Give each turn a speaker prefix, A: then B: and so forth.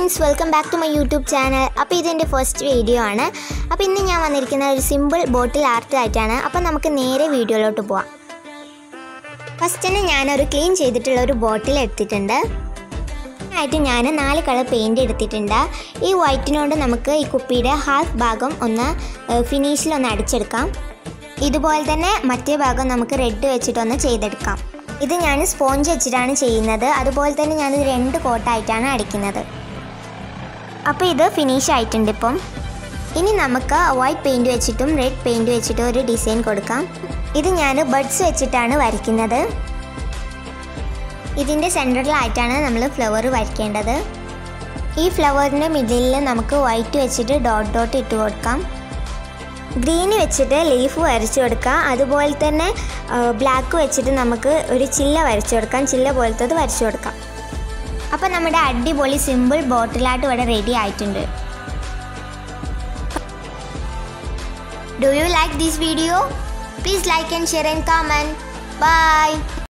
A: friends welcome back to my YouTube channel അപ്പോൾ ഇതെൻ്റെ first video ആണ് അപ്പോൾ ഇന്ന് ഞാൻ വന്നിരിക്കുന്ന ഒരു സിമ്പിൾ ബോട്ടിൽ ആർട്ട് ആയിട്ടാണ് അപ്പോൾ നമുക്ക് നേരെ വീഡിയോയിലോട്ട് പോവാം ഫസ്റ്റ് തന്നെ ഞാനൊരു ക്ലീൻ ചെയ്തിട്ടുള്ള ഒരു ബോട്ടിൽ എടുത്തിട്ടുണ്ട് ആയിട്ട് ഞാൻ നാല് കളർ പെയിൻറ് എടുത്തിട്ടുണ്ട് ഈ വൈറ്റിനോട് നമുക്ക് ഈ കുപ്പിയുടെ ഹാഫ് ഭാഗം ഒന്ന് ഫിനിഷിൽ ഒന്ന് അടിച്ചെടുക്കാം ഇതുപോലെ തന്നെ മറ്റേ ഭാഗം നമുക്ക് റെഡ് വെച്ചിട്ടൊന്ന് ചെയ്തെടുക്കാം ഇത് ഞാൻ സ്പോഞ്ച് വെച്ചിട്ടാണ് ചെയ്യുന്നത് അതുപോലെ തന്നെ ഞാൻ രണ്ട് കോട്ടായിട്ടാണ് അടിക്കുന്നത് അപ്പോൾ ഇത് ഫിനിഷ് ആയിട്ടുണ്ട് ഇപ്പം ഇനി നമുക്ക് വൈറ്റ് പെയിൻറ് വെച്ചിട്ടും റെഡ് പെയിൻറ് വെച്ചിട്ടും ഒരു ഡിസൈൻ കൊടുക്കാം ഇത് ഞാൻ ബഡ്സ് വെച്ചിട്ടാണ് വരയ്ക്കുന്നത് ഇതിൻ്റെ സെൻറ്ററിലായിട്ടാണ് നമ്മൾ ഫ്ലവർ വരയ്ക്കേണ്ടത് ഈ ഫ്ലവറിൻ്റെ മിഡിലിൽ നമുക്ക് വൈറ്റ് വെച്ചിട്ട് ഡോട്ട് ഡോട്ട് ഇട്ട് കൊടുക്കാം ഗ്രീന് വെച്ചിട്ട് ലീഫ് വരച്ചു കൊടുക്കാം അതുപോലെ തന്നെ ബ്ലാക്ക് വെച്ചിട്ട് നമുക്ക് ഒരു ചില്ല വരച്ചു കൊടുക്കാം ചില്ല പോലത്തത് വരച്ചു കൊടുക്കാം അപ്പോൾ നമ്മുടെ അടിപൊളി സിമ്പിൾ ബോട്ടിലായിട്ട് ഇവിടെ റെഡി ആയിട്ടുണ്ട് do you like this video please like and share and comment by